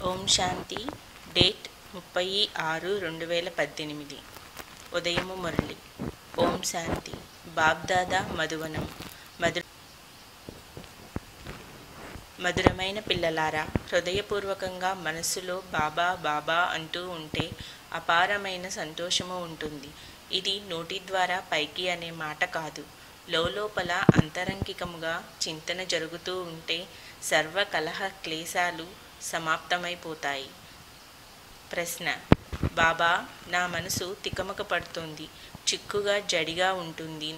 ఓం శాంతి date ముప్పై ఆరు రెండు వేల పద్దెనిమిది ఉదయము మురళి ఓం శాంతి బాబ్దాదా మధువనం మధు మధురమైన పిల్లలారా హృదయపూర్వకంగా మనస్సులో బాబా బాబా అంటూ ఉంటే అపారమైన సంతోషము ఉంటుంది ఇది నోటి ద్వారా పైకి అనే మాట కాదు లోపల అంతరంగికముగా చింతన జరుగుతూ ఉంటే సర్వ కలహ క్లేశాలు సమాప్తమైపోతాయి ప్రశ్న బాబా నా మనసు తికమక పడుతుంది చిక్కుగా జడిగా ఉంటుంది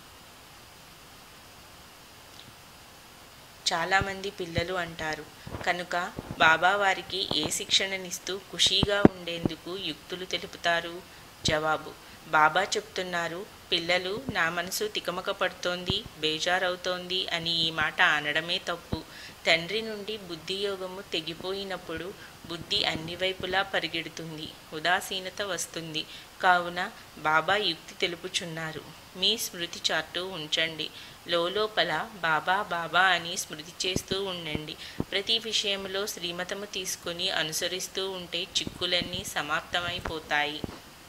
చాలామంది పిల్లలు అంటారు కనుక బాబా వారికి ఏ శిక్షణనిస్తూ ఖుషీగా ఉండేందుకు యుక్తులు తెలుపుతారు జవాబు బాబా చెప్తున్నారు పిల్లలు నా మనసు తికమక పడుతోంది బేజారవుతోంది అని ఈ మాట అనడమే తప్పు తండ్రి నుండి బుద్ధి యోగము తెగిపోయినప్పుడు బుద్ధి అన్ని వైపులా పరిగెడుతుంది ఉదాసీనత వస్తుంది కావున బాబా యుక్తి తెలుపుచున్నారు మీ స్మృతి చార్టు ఉంచండి లోపల బాబా బాబా అని స్మృతి చేస్తూ ఉండండి ప్రతి విషయంలో శ్రీమతము తీసుకుని అనుసరిస్తూ ఉంటే చిక్కులన్నీ సమాప్తమైపోతాయి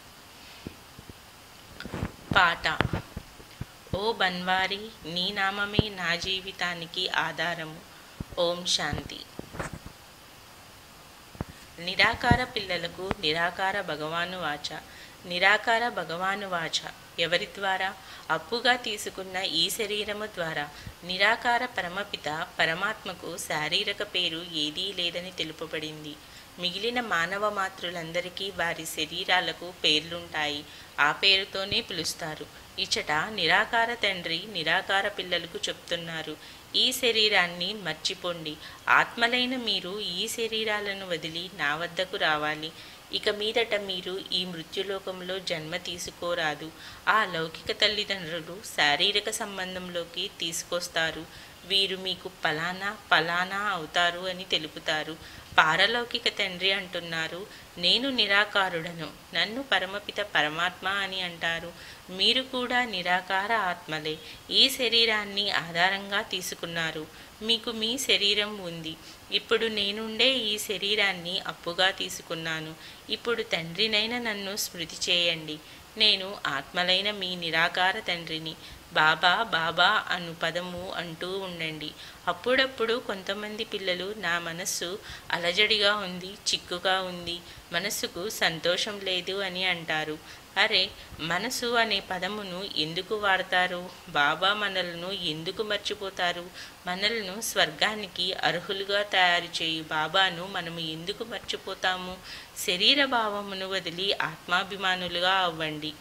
పాట ఓ బన్వారి నీ నామమే నా జీవితానికి ఆధారము ఓం శాంతి నిరాకార పిల్లలకు నిరాకార భగవాను వాచ నిరాకార భగవాను వాచ ఎవరి ద్వారా అప్పుగా తీసుకున్న ఈ శరీరము ద్వారా నిరాకార పరమపిత పరమాత్మకు శారీరక పేరు ఏదీ లేదని తెలుపబడింది మిగిలిన మానవ మాతృలందరికీ వారి శరీరాలకు పేర్లుంటాయి ఆ పేరుతోనే పిలుస్తారు ఇచట నిరాకార తండ్రి నిరాకార పిల్లలకు చెప్తున్నారు ఈ శరీరాన్ని మర్చిపోండి ఆత్మలైన మీరు ఈ శరీరాలను వదిలి నా వద్దకు రావాలి ఇక మీదట మీరు ఈ మృత్యులోకంలో జన్మ తీసుకోరాదు ఆ లౌకిక తల్లిదండ్రులు శారీరక సంబంధంలోకి తీసుకొస్తారు వీరు మీకు పలానా పలానా అవుతారు అని తెలుపుతారు పారలౌకిక తండ్రి అంటున్నారు నేను నిరాకారుడను నన్ను పరమపిత పరమాత్మ అని అంటారు మీరు కూడా నిరాకార ఆత్మలే ఈ శరీరాన్ని ఆధారంగా తీసుకున్నారు మీకు మీ శరీరం ఉంది ఇప్పుడు నేనుండే ఈ శరీరాన్ని అప్పుగా తీసుకున్నాను ఇప్పుడు తండ్రినైన నన్ను స్మృతి చేయండి నేను ఆత్మలైన మీ నిరాకార తండ్రిని బాబా బాబా అను పదము అంటూ ఉండండి అప్పుడప్పుడు కొంతమంది పిల్లలు నా మనస్సు అలజడిగా ఉంది చిక్కుగా ఉంది మనస్సుకు సంతోషం లేదు అని అంటారు అరే మనసు అనే పదమును ఎందుకు వాడతారు బాబా మనలను ఎందుకు మర్చిపోతారు మనలను స్వర్గానికి అర్హులుగా తయారు చేయు బాబాను మనము ఎందుకు మర్చిపోతాము శరీర భావమును వదిలి ఆత్మాభిమానులుగా అవ్వండి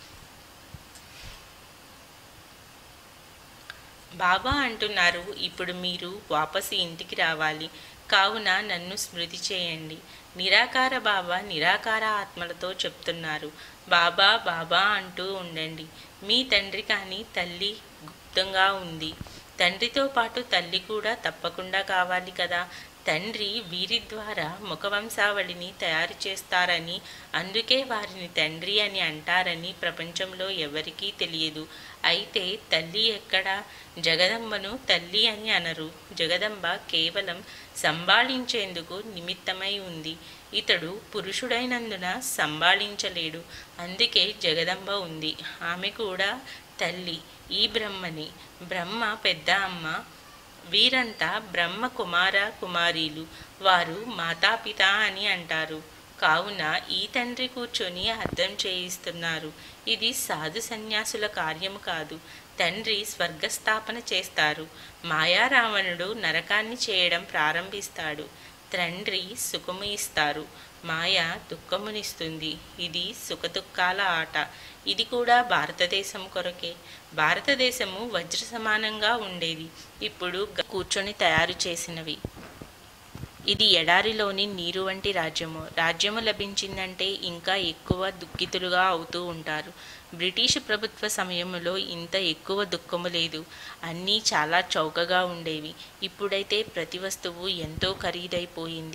బాబా అంటున్నారు ఇప్పుడు మీరు వాపసు ఇంటికి రావాలి కావున నన్ను స్మృతి చేయండి నిరాకార బాబా నిరాకార ఆత్మలతో చెప్తున్నారు బాబా బాబా అంటూ ఉండండి మీ తండ్రి కానీ తల్లి గుప్తంగా ఉంది తండ్రితో పాటు తల్లి కూడా తప్పకుండా కావాలి కదా తండ్రి వీరి ద్వారా ముఖవంశావళిని తయారు చేస్తారని అందుకే వారిని తండ్రి అని అంటారని ప్రపంచంలో ఎవరికీ తెలియదు అయితే తల్లి ఎక్కడ జగదంబను తల్లి అని అనరు జగదంబ కేవలం సంభాళించేందుకు నిమిత్తమై ఉంది ఇతడు పురుషుడైనందున సంభాళించలేడు అందుకే జగదంబ ఉంది ఆమె కూడా తల్లి ఈ బ్రహ్మని బ్రహ్మ పెద్ద అమ్మ వీరంతా బ్రహ్మ కుమార కుమారీలు వారు మాతాపిత అని అంటారు కావున ఈ తండ్రి కూర్చొని అర్థం చేయిస్తున్నారు ఇది సాధు సన్యాసుల కార్యము కాదు తండ్రి స్వర్గస్థాపన చేస్తారు మాయారావణుడు నరకాన్ని చేయడం ప్రారంభిస్తాడు తండ్రి సుఖము ఇస్తారు మాయ దుఃఖమునిస్తుంది ఇది సుఖదుఖాల ఆట ఇది కూడా భారతదేశం కొరకే భారతదేశము వజ్ర సమానంగా ఉండేది ఇప్పుడు కూర్చొని తయారు చేసినవి ఇది ఎడారిలోని నీరు వంటి రాజ్యము రాజ్యము లభించిందంటే ఇంకా ఎక్కువ దుఃఖితులుగా అవుతూ ఉంటారు బ్రిటిష్ ప్రభుత్వ సమయంలో ఇంత ఎక్కువ దుఃఖము లేదు అన్నీ చాలా చౌకగా ఉండేవి ఇప్పుడైతే ప్రతి వస్తువు ఎంతో ఖరీదైపోయింది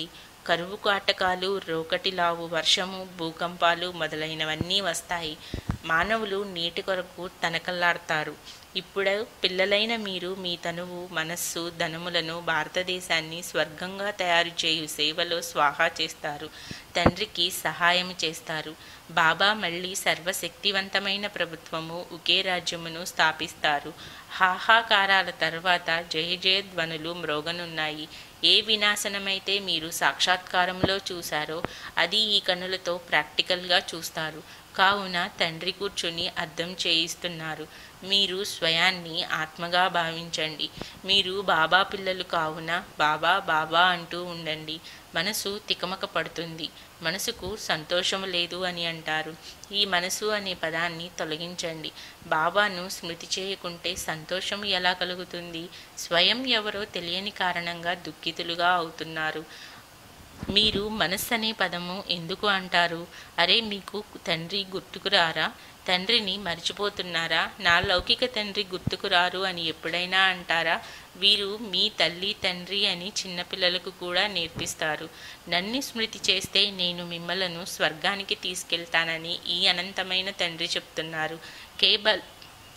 కరువు కాటకాలు రోకటిలావు వర్షము భూకంపాలు మొదలైనవన్నీ వస్తాయి మానవులు నీటి కొరకు తనకల్లాడతారు ఇప్పుడు పిల్లలైన మీరు మీ తనువు మనస్సు ధనములను భారతదేశాన్ని స్వర్గంగా తయారు చేయు సేవలో స్వాహా చేస్తారు తండ్రికి సహాయం చేస్తారు బాబా మళ్ళీ సర్వశక్తివంతమైన ప్రభుత్వము ఒకే రాజ్యమును స్థాపిస్తారు హాహాకారాల తర్వాత జయ జయ ధ్వనులు మ్రోగనున్నాయి ఏ వినాశనమైతే మీరు సాక్షాత్కారంలో చూశారో అది ఈ కనులతో ప్రాక్టికల్గా చూస్తారు కావున తండ్రి కూర్చుని అర్థం చేయిస్తున్నారు మీరు స్వయాన్ని ఆత్మగా భావించండి మీరు బాబా పిల్లలు కావున బాబా బాబా అంటూ ఉండండి మనసు తికమక పడుతుంది మనసుకు సంతోషం లేదు అని అంటారు ఈ మనసు అనే పదాన్ని తొలగించండి బాబాను స్మృతి చేయకుంటే సంతోషం ఎలా కలుగుతుంది స్వయం ఎవరో తెలియని కారణంగా దుఃఖితులుగా అవుతున్నారు మీరు మనస్సు అనే పదము ఎందుకు అంటారు అరే మీకు తండ్రి గుర్తుకు రారా తండ్రిని మర్చిపోతున్నారా నా లౌకిక తండ్రి గుర్తుకు రారు అని ఎప్పుడైనా అంటారా వీరు మీ తల్లి తండ్రి అని చిన్నపిల్లలకు కూడా నేర్పిస్తారు నన్ను స్మృతి చేస్తే నేను మిమ్మలను స్వర్గానికి తీసుకెళ్తానని ఈ అనంతమైన తండ్రి చెప్తున్నారు కేబల్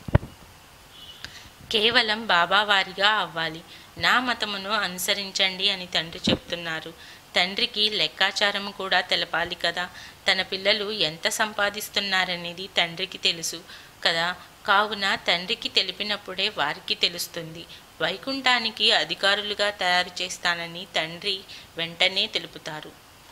కేవలం బాబావారిగా అవ్వాలి నా మతమును అనుసరించండి అని తండ్రి చెప్తున్నారు తండ్రికి లెక్కాచారము కూడా తెలపాలి కదా తన పిల్లలు ఎంత సంపాదిస్తున్నారనేది తండ్రికి తెలుసు కదా కావున తండ్రికి తెలిపినప్పుడే వారికి తెలుస్తుంది వైకుంఠానికి అధికారులుగా తయారు చేస్తానని తండ్రి వెంటనే తెలుపుతారు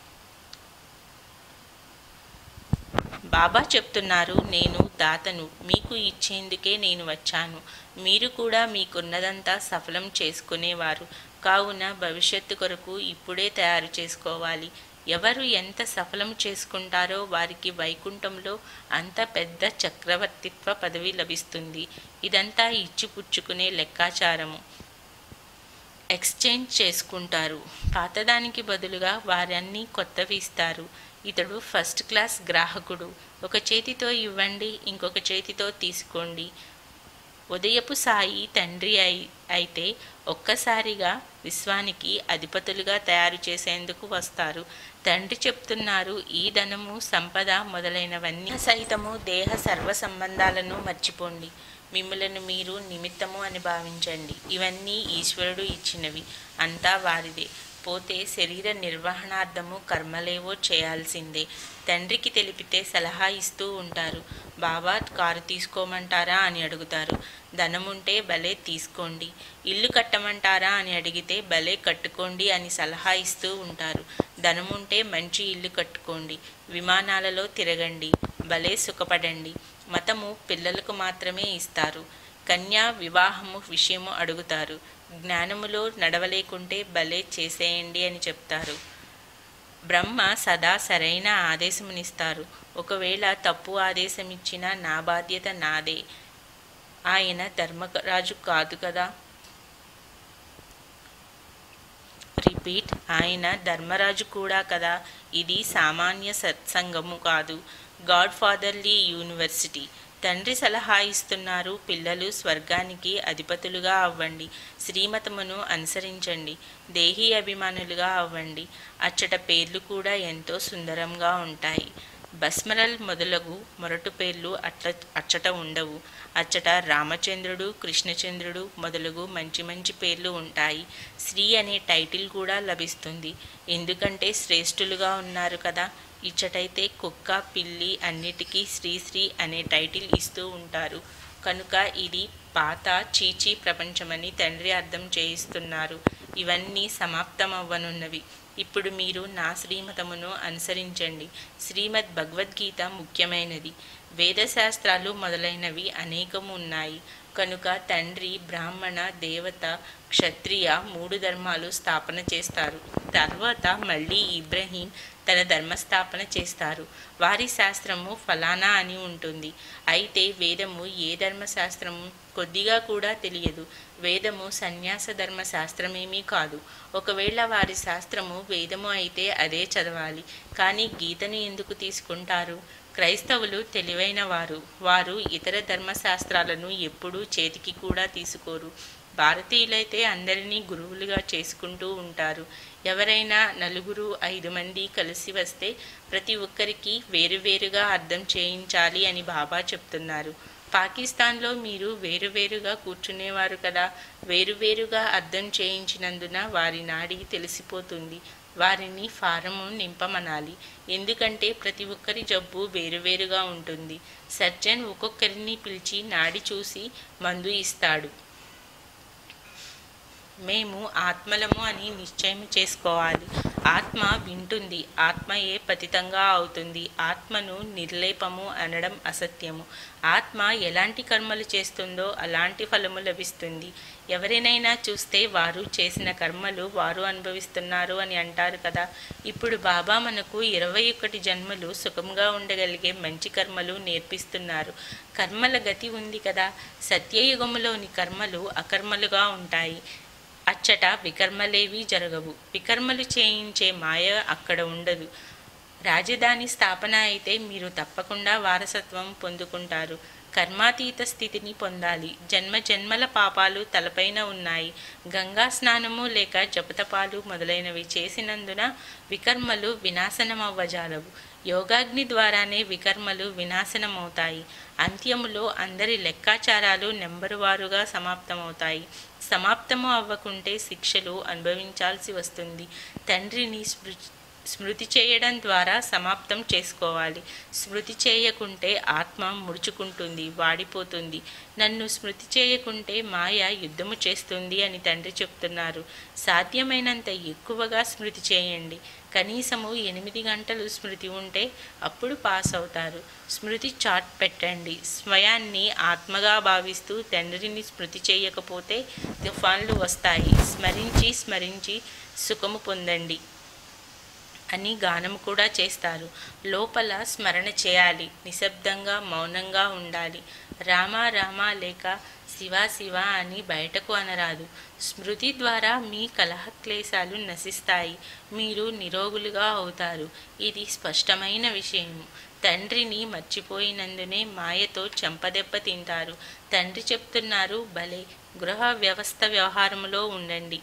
బాబా చెప్తున్నారు నేను దాతను మీకు ఇచ్చేందుకే నేను వచ్చాను మీరు కూడా మీకున్నదంతా సఫలం చేసుకునేవారు కావున భవిష్యత్తు కొరకు ఇప్పుడే తయారు చేసుకోవాలి ఎవరు ఎంత సఫలం చేసుకుంటారో వారికి వైకుంఠంలో అంత పెద్ద చక్రవర్తిత్వ పదవి లభిస్తుంది ఇదంతా ఇచ్చిపుచ్చుకునే లెక్కాచారము ఎక్స్చేంజ్ చేసుకుంటారు పాతదానికి బదులుగా వారన్నీ కొత్తవి ఇస్తారు ఇతడు ఫస్ట్ క్లాస్ గ్రాహకుడు ఒక చేతితో ఇవ్వండి ఇంకొక చేతితో తీసుకోండి ఉదయపు సాయి తండ్రి అయి అయితే ఒక్కసారిగా విశ్వానికి అధిపతులుగా తయారు చేసేందుకు వస్తారు తండ్రి చెప్తున్నారు ఈ ధనము సంపద మొదలైనవన్నీ సైతము దేహ సర్వ సంబంధాలను మర్చిపోండి మిమ్మలను మీరు నిమిత్తము అని భావించండి ఇవన్నీ ఈశ్వరుడు ఇచ్చినవి అంతా వారిదే పోతే శరీర నిర్వహణార్థము కర్మలేవో చేయాల్సిందే తండ్రికి తెలిపితే సలహా ఇస్తూ ఉంటారు బాబా కారు తీసుకోమంటారా అని అడుగుతారు ధనముంటే భలే తీసుకోండి ఇల్లు కట్టమంటారా అని అడిగితే భలే కట్టుకోండి అని సలహా ఇస్తూ ఉంటారు ధనముంటే మంచి ఇల్లు కట్టుకోండి విమానాలలో తిరగండి భలే సుఖపడండి మతము పిల్లలకు మాత్రమే ఇస్తారు కన్యా వివాహము విషయము అడుగుతారు జ్ఞానములో నడవలేకుంటే భలే చేసేయండి అని చెప్తారు బ్రహ్మ సదా సరైన ఆదేశమునిస్తారు ఒకవేళ తప్పు ఆదేశం ఇచ్చినా నా బాధ్యత నాదే ఆయన ధర్మరాజు కాదు కదా రిపీట్ ఆయన ధర్మరాజు కూడా కదా ఇది సామాన్య సత్సంగము కాదు గాడ్ ఫాదర్లీ యూనివర్సిటీ తండ్రి సలహా ఇస్తున్నారు పిల్లలు స్వర్గానికి అధిపతులుగా అవ్వండి శ్రీమతమును అనుసరించండి దేహీ అభిమానులుగా అవ్వండి అచ్చట పేర్లు కూడా ఎంతో సుందరంగా ఉంటాయి బస్మరల్ మొదలగు మొరటు పేర్లు అట్ల అచ్చట ఉండవు అచ్చట రామచంద్రుడు కృష్ణచంద్రుడు మొదలగు మంచి మంచి పేర్లు ఉంటాయి శ్రీ అనే టైటిల్ కూడా లభిస్తుంది ఎందుకంటే శ్రేష్ఠులుగా ఉన్నారు కదా ఇచ్చటైతే కుక్క పిల్లి అన్నిటికీ శ్రీశ్రీ అనే టైటిల్ ఇస్తూ ఉంటారు కనుక ఇది పాత చీచీ ప్రపంచమని తండ్రి అర్థం చేయిస్తున్నారు ఇవన్నీ సమాప్తమవ్వనున్నవి ఇప్పుడు మీరు నా శ్రీమతమును అనుసరించండి శ్రీమద్ భగవద్గీత ముఖ్యమైనది వేదశాస్త్రాలు మొదలైనవి అనేకము ఉన్నాయి కనుక తండ్రి బ్రాహ్మణ దేవత క్షత్రియ మూడు ధర్మాలు స్థాపన చేస్తారు తర్వాత మళ్ళీ ఇబ్రహీం తన ధర్మస్థాపన చేస్తారు వారి శాస్త్రము ఫలానా అని ఉంటుంది అయితే వేదము ఏ ధర్మశాస్త్రము కొద్దిగా కూడా తెలియదు వేదము సన్యాస ధర్మ శాస్త్రమేమీ కాదు ఒకవేళ వారి శాస్త్రము వేదము అయితే అదే చదవాలి కానీ గీతను ఎందుకు తీసుకుంటారు క్రైస్తవులు తెలివైన వారు వారు ఇతర ధర్మశాస్త్రాలను ఎప్పుడూ చేతికి కూడా తీసుకోరు భారతీయులైతే అందరినీ గురువులుగా చేసుకుంటూ ఉంటారు ఎవరైనా నలుగురు ఐదు మంది కలిసి వస్తే ప్రతి ఒక్కరికి వేరువేరుగా అర్థం చేయించాలి అని బాబా చెప్తున్నారు పాకిస్తాన్లో మీరు వేరువేరుగా కూర్చునేవారు కదా వేరువేరుగా అర్థం చేయించినందున వారి నాడి తెలిసిపోతుంది వారిని ఫారము నింపమనాలి ఎందుకంటే ప్రతి ఒక్కరి జబ్బు వేరువేరుగా ఉంటుంది సర్జన్ ఒక్కొక్కరిని పిలిచి నాడి చూసి మందు ఇస్తాడు మేము ఆత్మలము అని నిశ్చయం చేసుకోవాలి ఆత్మ వింటుంది ఆత్మయే పతితంగా అవుతుంది ఆత్మను నిర్లేపము అనడం అసత్యము ఆత్మ ఎలాంటి కర్మలు చేస్తుందో అలాంటి ఫలము లభిస్తుంది ఎవరినైనా చూస్తే వారు చేసిన కర్మలు వారు అనుభవిస్తున్నారు అని అంటారు కదా ఇప్పుడు బాబా మనకు ఇరవై ఒకటి జన్మలు సుఖంగా ఉండగలిగే మంచి కర్మలు నేర్పిస్తున్నారు కర్మల గతి ఉంది కదా సత్యయుగములోని కర్మలు అకర్మలుగా ఉంటాయి అచ్చట వికర్మలేవీ జరగవు వికర్మలు చేయించే మాయ అక్కడ ఉండదు రాజధాని స్థాపన అయితే మీరు తప్పకుండా వారసత్వం పొందుకుంటారు కర్మాతీత స్థితిని పొందాలి జన్మ జన్మల పాపాలు తలపైన ఉన్నాయి గంగా స్నానము లేక జపతపాలు మొదలైనవి చేసినందున వికర్మలు వినాశనమవ్వజాలవు యోగాగ్ని ద్వారానే వికర్మలు వినాశనమవుతాయి అంత్యములో అందరి లెక్కాచారాలు నెంబరువారుగా సమాప్తమవుతాయి సమాప్తము అవ్వకుంటే శిక్షలు అనుభవించాల్సి వస్తుంది తండ్రిని స్మృ స్మృతి చేయడం ద్వారా సమాప్తం చేసుకోవాలి స్మృతి చేయకుంటే ఆత్మ ముడుచుకుంటుంది వాడిపోతుంది నన్ను స్మృతి చేయకుంటే మాయ యుద్ధము చేస్తుంది అని తండ్రి చెప్తున్నారు సాధ్యమైనంత ఎక్కువగా స్మృతి చేయండి కనీసము ఎనిమిది గంటలు స్మృతి ఉంటే అప్పుడు పాస్ అవుతారు స్మృతి చాట్ పెట్టండి స్వయాన్ని ఆత్మగా భావిస్తూ తండ్రిని స్మృతి చేయకపోతే తుఫాన్లు వస్తాయి స్మరించి స్మరించి సుఖము పొందండి అని గానం కూడా చేస్తారు లోపల స్మరణ చేయాలి నిశ్శబ్దంగా మౌనంగా ఉండాలి రామ రామ లేక శివ శివ అని బయటకు అనరాదు స్మృతి ద్వారా మీ కలహక్లేశాలు నశిస్తాయి మీరు నిరోగులుగా అవుతారు ఇది స్పష్టమైన విషయము తండ్రిని మర్చిపోయినందునే మాయతో చెంపదెబ్బ తింటారు తండ్రి చెప్తున్నారు భలే గృహ వ్యవస్థ వ్యవహారములో ఉండండి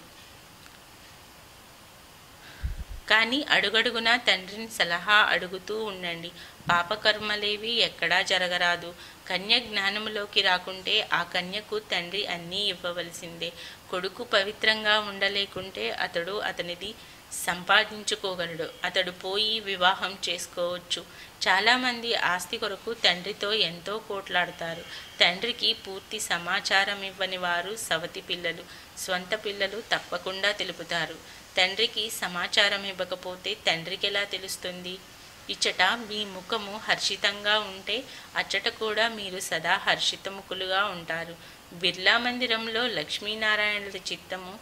కానీ అడుగడుగునా తండ్రిని సలహా అడుగుతూ ఉండండి పాపకర్మలేవి ఎక్కడా జరగరాదు కన్య జ్ఞానములోకి రాకుంటే ఆ కన్యకు తండ్రి అన్నీ ఇవ్వవలసిందే కొడుకు పవిత్రంగా ఉండలేకుంటే అతడు అతనిది సంపాదించుకోగలడు అతడు పోయి వివాహం చేసుకోవచ్చు చాలామంది ఆస్తి కొరకు తండ్రితో ఎంతో పోట్లాడతారు తండ్రికి పూర్తి సమాచారం ఇవ్వని వారు సవతి పిల్లలు స్వంత పిల్లలు తప్పకుండా తెలుపుతారు తండ్రికి సమాచారం ఇవ్వకపోతే తండ్రికి ఎలా తెలుస్తుంది ఇచ్చట మీ ముఖము హర్షితంగా ఉంటే అచ్చట కూడా మీరు సదా హర్షితముఖులుగా ఉంటారు బిర్లా మందిరంలో లక్ష్మీనారాయణుల చిత్తము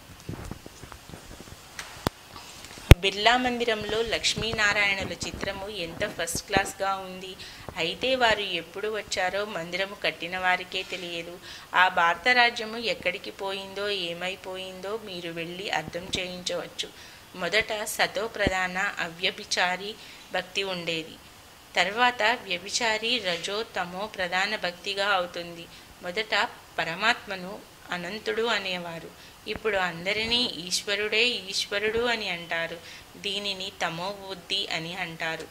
బిర్లా మందిరంలో లక్ష్మీనారాయణుల చిత్రము ఎంత ఫస్ట్ క్లాస్గా ఉంది అయితే వారు ఎప్పుడు వచ్చారో మందిరము కట్టిన వారికే తెలియదు ఆ భారత రాజ్యము ఎక్కడికి పోయిందో ఏమైపోయిందో మీరు వెళ్ళి అర్థం చేయించవచ్చు మొదట సతో ప్రధాన అవ్యభిచారి భక్తి ఉండేది తర్వాత వ్యభిచారి రజో తమో ప్రధాన భక్తిగా అవుతుంది మొదట పరమాత్మను అనంతుడు అనేవారు ఇప్పుడు అందరినీ ఈశ్వరుడే ఈశ్వరుడు అని అంటారు దీనిని తమో బుద్ధి అని అంటారు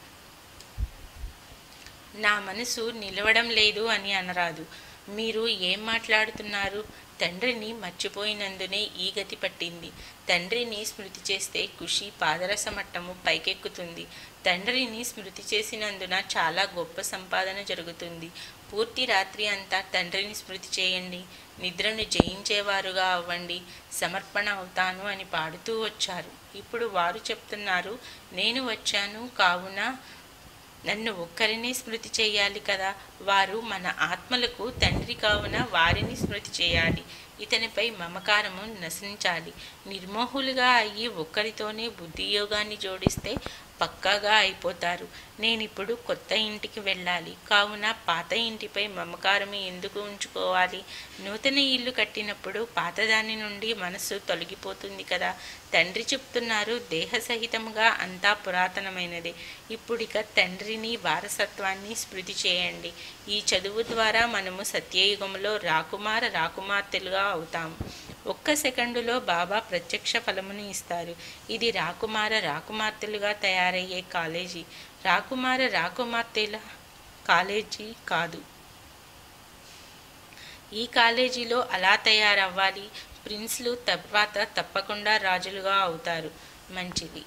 నా మనసు నిలవడం లేదు అని అనరాదు మీరు ఏం మాట్లాడుతున్నారు తండ్రిని మర్చిపోయినందునే ఈ గతి పట్టింది తండ్రిని స్మృతి చేస్తే ఖుషి పాదరస మట్టము పైకెక్కుతుంది తండ్రిని స్మృతి చేసినందున చాలా గొప్ప సంపాదన జరుగుతుంది పూర్తి రాత్రి అంతా తండ్రిని స్మృతి చేయండి నిద్రను జయించేవారుగా అవ్వండి సమర్పణ అవుతాను అని పాడుతూ వచ్చారు ఇప్పుడు వారు చెప్తున్నారు నేను వచ్చాను కావున నన్ను ఒక్కరినే స్మృతి చేయాలి కదా వారు మన ఆత్మలకు తండ్రి కావున వారిని స్మృతి చేయాలి ఇతనిపై మమకారము నశించాలి నిర్మోహులుగా అయ్యి ఒక్కరితోనే బుద్ధియోగాన్ని జోడిస్తే పక్కాగా అయిపోతారు నేనిప్పుడు కొత్త ఇంటికి వెళ్ళాలి కావున పాత ఇంటిపై మమకారం ఎందుకు ఉంచుకోవాలి నూతన ఇల్లు కట్టినప్పుడు పాతదాని నుండి మనస్సు తొలగిపోతుంది కదా తండ్రి చెప్తున్నారు దేహ సహితముగా అంతా పురాతనమైనది ఇప్పుడిక తండ్రిని వారసత్వాన్ని స్మృతి చేయండి ఈ చదువు ద్వారా మనము సత్యయుగంలో రాకుమార రాకుమార్తెలుగా అవుతాము ఒక్క సెకండులో బాబా ప్రత్యక్ష ఫలమును ఇస్తారు ఇది రాకుమార రాకుమార్తెలుగా తయారయ్యే కాలేజీ రాకుమార రాకుమార్తెల కాలేజీ కాదు ఈ కాలేజీలో అలా తయారవ్వాలి ప్రిన్స్లు తర్వాత తప్పకుండా రాజులుగా అవుతారు మంచిది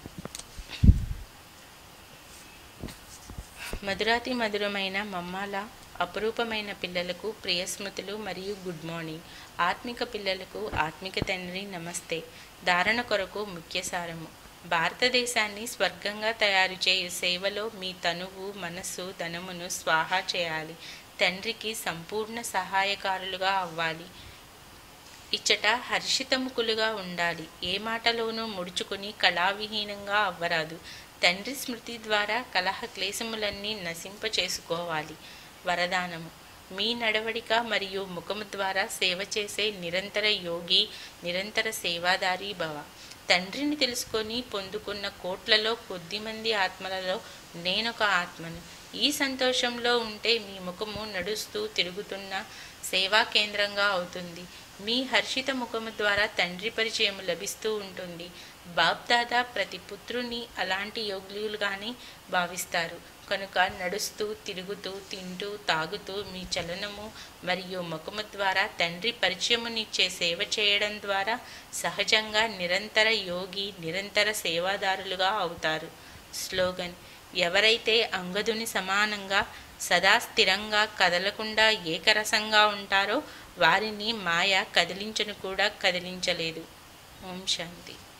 మధురాతి మధురమైన మమ్మాల అపురూపమైన పిల్లలకు ప్రియస్మృతులు మరియు గుడ్ మార్నింగ్ ఆత్మిక పిల్లలకు ఆత్మిక తండ్రి నమస్తే ధారణ కొరకు ముఖ్య సారము భారతదేశాన్ని స్వర్గంగా తయారు చేయు సేవలో మీ తనువు మనస్సు ధనమును స్వాహా చేయాలి తండ్రికి సంపూర్ణ సహాయకారులుగా అవ్వాలి ఇచ్చట హర్షితముకులుగా ఉండాలి ఏ మాటలోనూ ముడుచుకుని కళావిహీనంగా అవ్వరాదు తండ్రి స్మృతి ద్వారా కలహ క్లేశములన్నీ నశింప చేసుకోవాలి వరదానము మీ నడవడిక మరియు ముఖము ద్వారా సేవ చేసే నిరంతర యోగి నిరంతర సేవాదారి భవ తండ్రిని తెలుసుకొని పొందుకున్న కోట్లలో కొద్దిమంది ఆత్మలలో నేనొక ఆత్మను ఈ సంతోషంలో ఉంటే మీ ముఖము నడుస్తూ తిరుగుతున్న సేవా కేంద్రంగా అవుతుంది మీ హర్షిత ముఖము ద్వారా తండ్రి పరిచయం లభిస్తూ ఉంటుంది బాబ్దాదా ప్రతి పుత్రుని అలాంటి యోగ్యులుగానే భావిస్తారు కనుక నడుస్తూ తిరుగుతూ తింటూ తాగుతూ మీ చలనము మరియు ముఖము ద్వారా తండ్రి పరిచయమునిచ్చే సేవ చేయడం ద్వారా సహజంగా నిరంతర యోగి నిరంతర సేవాదారులుగా అవుతారు స్లోగన్ ఎవరైతే అంగదుని సమానంగా సదా స్థిరంగా కదలకుండా ఏకరసంగా ఉంటారో వారిని మాయ కదిలించను కూడా కదిలించలేదు ఓం శాంతి